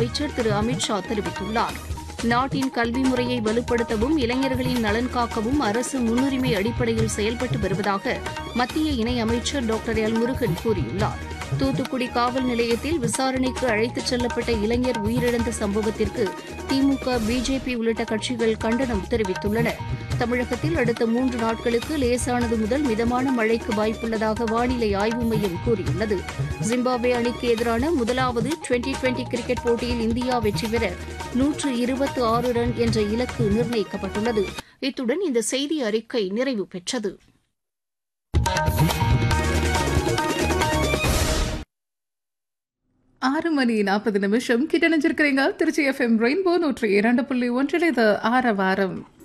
அமைச்சர் திரு அமித்ஷா தெரிவித்துள்ளார் நாட்டின் கல்வி முறையை வலுப்படுத்தவும் இளைஞர்களின் நலன் காக்கவும் அரசு முன்னுரிமை அடிப்படையில் செயல்பட்டு வருவதாக மத்திய இணையமைச்சர் டாக்டர் எல் முருகன் கூறியுள்ளார் தூத்துக்குடி காவல் நிலையத்தில் விசாரணைக்கு அழைத்துச் செல்லப்பட்ட இளைஞர் உயிரிழந்த சம்பவத்திற்கு திமுக பிஜேபி உள்ளிட்ட கட்சிகள் கண்டனம் தெரிவித்துள்ளன தமிழகத்தில் அடுத்த மூன்று நாட்களுக்கு லேசானது முதல் மிதமான மழைக்கு வாய்ப்புள்ளதாக வானிலை ஆய்வு மையம் கூறியுள்ளது ஜிம்பாப்வே அணிக்கு எதிரான முதலாவது டுவெண்டி டுவெண்டி கிரிக்கெட் போட்டியில் இந்தியா வெற்றி பெற நூற்று இருபத்து ஆறு ரன் என்ற இலக்கு நிர்ணயிக்கப்பட்டுள்ளது இத்துடன் இந்த செய்தி அறிக்கை நிறைவு பெற்றது ஆறு மணி நாற்பது நிமிஷம் கிட்ட நினைச்சிருக்கிறீங்க திருச்சி எஃப்எம் ரெயின்போ நூற்றி இரண்டு புள்ளி ஒன்றில் இது ஆரவாரம்